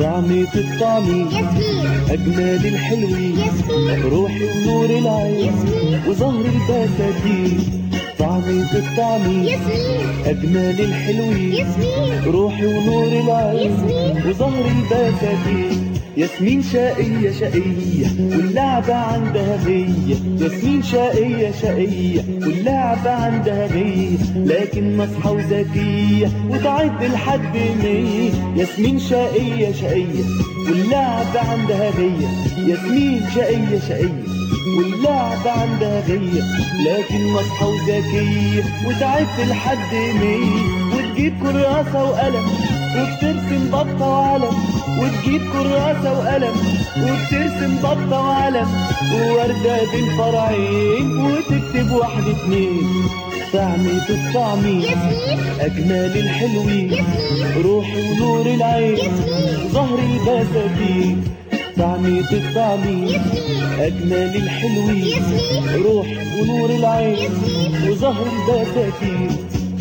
طعمة الطعمي ياسمين أجمل الحلوين ياسمين روحي ونور العين ياسمين وظهر البساتين طعمة الطعمي ياسمين أجمل الحلوين ياسمين روحي ونور العين ياسمين. وظهر البساتين ياسمين شقية شقية واللعبة عندها غية ياسمين شقية شقية واللعبة عندها غية لكن نصحى وذكية وتعد لحد مية ياسمين شقية شقية واللعبة عندها غية ياسمين شقية شقية واللعبة عندها غية لكن نصحى وذكية وتعد لحد مية وتجيب كراسة وقلم وبترسم بطة وعلم وتجيب كراسة وقلم وبترسم بطة وعلم ووردة بين فرعين وتكتب واحد اتنين طعمة الطعمين ياسمين أجمل الحلوين ياسمين روحي ونور العين ياسمين ظهر البساتين طعمة الطعمين ياسمين أجمل الحلوين ياسمين روح ونور العين ياسمين وظهر البساتين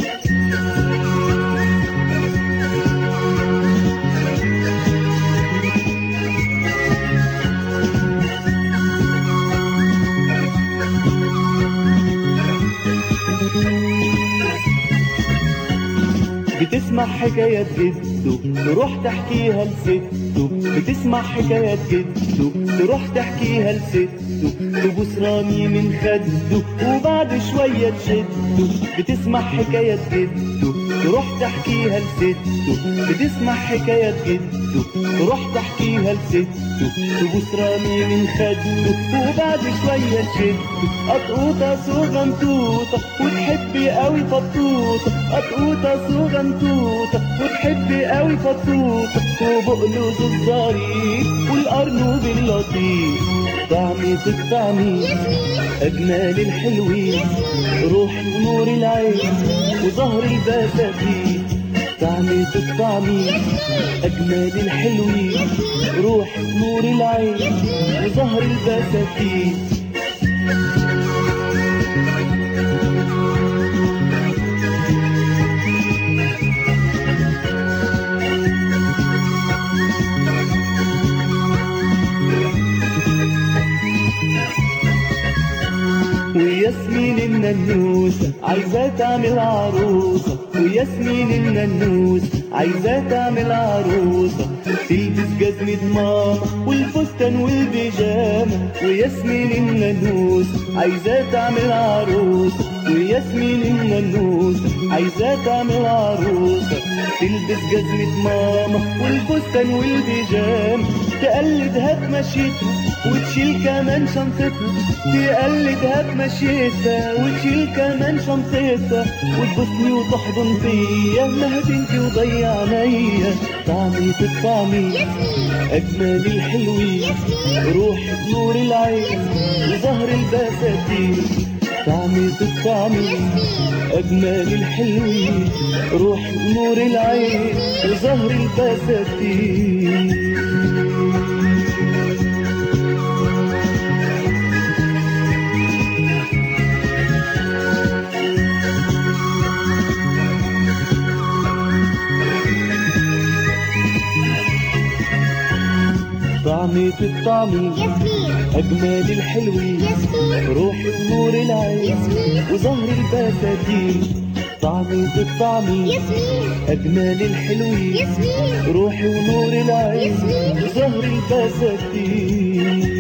بتسمع حكايات جده تروح تحكيها لسته بتسمع حكايات جده تروح تحكيها لسته تبوس رامي من خده وبعد شوية تشده بتسمع حكايات جده تروح تحكيها لسته بتسمع حكايات جده تروح تحكيها لسته تبوس رامي من خده وبعد شوية تشده قطوطة صغنطوطة وتحبي قوي فطوطة قطوطة صغنطوطة وتحبي قوي فطوطة وبقلوز الظريف والقرنوب اللطيف طعمة الطعمين ياسمين أجمل الحلوين ياسمين روح ونور العين ياسمين وظهر البساتين طعمة الطعمين أجمل الحلوين ياسمين روح نور العين ياسمين وظهر البساتين وياسمين الننوسة عايزة تعمل عروسة وياسمين الننوسة عايزة تعمل عروسة تلبس جزمة ماما والفستان والبيجامة وياسمين الننوسة عايزة تعمل عروسة وياسمين الننوسة عايزة تعمل عروسة تلبس جزمة ماما والفستان والبيجامة تقلدها بمشيتها وتشيل كمان شنطتها تقلدها بمشيتها وتشيل كمان شنطتها وتبوسني وتحضن فيا ما بنتي وضيع عينيا طعمة الطعمية ياسمين أجمل الحلوين ياسمين روح نور العين وظهر البساتين طعمة الطعمية ياسمين أجمل الحلوين روح نور العين وظهر البساتين طعمة الطعمية ياسمين أجمل الحلوين ياسمين روحي ونور العين ياسمين وظهر البساتين طعمة الطعمية ياسمين أجمل الحلوين ياسمين روحي ونور العين ياسمين وظهر البساتين